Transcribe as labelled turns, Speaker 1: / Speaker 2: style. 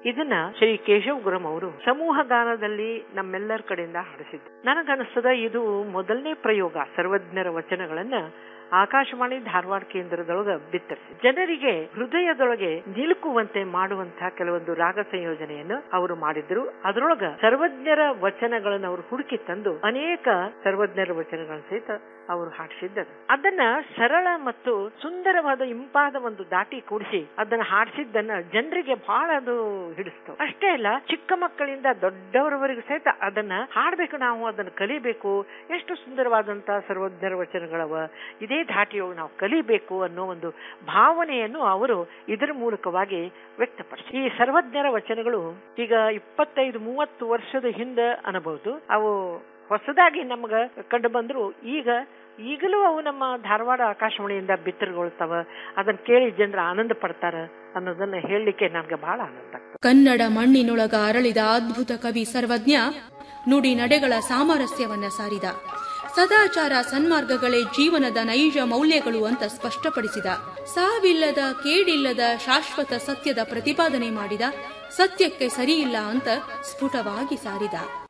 Speaker 1: ಇದನ್ನ ಶ್ರೀ ಕೇಶವ್ ಗುರಂ ಅವರು ಸಮೂಹ ಗಾನದಲ್ಲಿ ನಮ್ಮೆಲ್ಲರ ಕಡೆಯಿಂದ ಹಾಡಿಸಿದ್ರು ನನಗನ್ನಿಸ್ತದ ಇದು ಮೊದಲನೇ ಪ್ರಯೋಗ ಸರ್ವಜ್ಞರ ವಚನಗಳನ್ನ ಆಕಾಶವಾಣಿ ಧಾರವಾಡ ಕೇಂದ್ರದೊಳಗ ಬಿತ್ತರಿಸಿ ಜನರಿಗೆ ಹೃದಯದೊಳಗೆ ನಿಲುಕುವಂತೆ ಮಾಡುವಂತಹ ಕೆಲವೊಂದು ರಾಗ ಸಂಯೋಜನೆಯನ್ನು ಅವರು ಮಾಡಿದ್ರು ಅದರೊಳಗ ಸರ್ವಜ್ಞರ ವಚನಗಳನ್ನು ಅವರು ಹುಡುಕಿ ತಂದು ಅನೇಕ ಸರ್ವಜ್ಞರ ವಚನಗಳನ್ನು ಸಹಿತ ಅವರು ಹಾಡಿಸಿದ್ದರು ಅದನ್ನ ಸರಳ ಮತ್ತು ಸುಂದರವಾದ ಇಂಪಾದ ಒಂದು ದಾಟಿ ಕೂಡಿಸಿ ಅದನ್ನ ಹಾಡಿಸಿದ್ದನ್ನ ಜನರಿಗೆ ಬಹಳ ಅದು ಹಿಡಿಸ್ತು ಅಷ್ಟೇ ಅಲ್ಲ ಚಿಕ್ಕ ಮಕ್ಕಳಿಂದ ದೊಡ್ಡವರವರೆಗೂ ಸಹಿತ ಅದನ್ನ ಹಾಡ್ಬೇಕು ನಾವು ಅದನ್ನ ಕಲಿಬೇಕು ಎಷ್ಟು ಸುಂದರವಾದಂತ ಸರ್ವಜ್ಞರ ವಚನಗಳವ ಇದೇ ಧಾಟಿಯೊಳಗೆ ನಾವು ಕಲಿಬೇಕು ಅನ್ನೋ ಒಂದು ಭಾವನೆಯನ್ನು ಅವರು ಇದರ ಮೂಲಕವಾಗಿ ವ್ಯಕ್ತಪಡಿಸಿ ಈ ಸರ್ವಜ್ಞರ ವಚನಗಳು ಈಗ ಇಪ್ಪತ್ತೈದು ಮೂವತ್ತು ವರ್ಷದ ಹಿಂದೆ ಅನಬಹುದು ಅವು ಹೊಸದಾಗಿ ನಮ್ಗ ಕಂಡು ಬಂದ್ರು ಈಗ ಈಗಲೂ ಅವು ನಮ್ಮ ಧಾರವಾಡ ಆಕಾಶವಾಣಿಯಿಂದ ಬಿತ್ತರಗೊಳ್ತಾವ ಅದನ್ನ ಕೇಳಿ ಜನರ ಆನಂದ ಪಡ್ತಾರ ಅನ್ನೋದನ್ನ ಹೇಳಲಿಕ್ಕೆ ನನ್ಗೆ ಬಹಳ ಆನಂದ ಆಗ್ತದೆ
Speaker 2: ಕನ್ನಡ ಮಣ್ಣಿನೊಳಗ ಅರಳಿದ ಅದ್ಭುತ ಕವಿ ಸರ್ವಜ್ಞ ನುಡಿ ನಡೆಗಳ ಸಾಮರಸ್ಯವನ್ನ ಸಾರಿದ ಸದಾಚಾರ ಸನ್ಮಾರ್ಗಗಳೇ ಜೀವನದ ನೈಜ ಮೌಲ್ಯಗಳು ಅಂತ ಸ್ಪಷ್ಟಪಡಿಸಿದ ಸಾವಿಲ್ಲದ ಕೇಡಿಲ್ಲದ ಶಾಶ್ವತ ಸತ್ಯದ ಪ್ರತಿಪಾದನೆ ಮಾಡಿದ ಸತ್ಯಕ್ಕೆ ಸರಿಯಿಲ್ಲ ಅಂತ ಸ್ಫುಟವಾಗಿ ಸಾರಿದ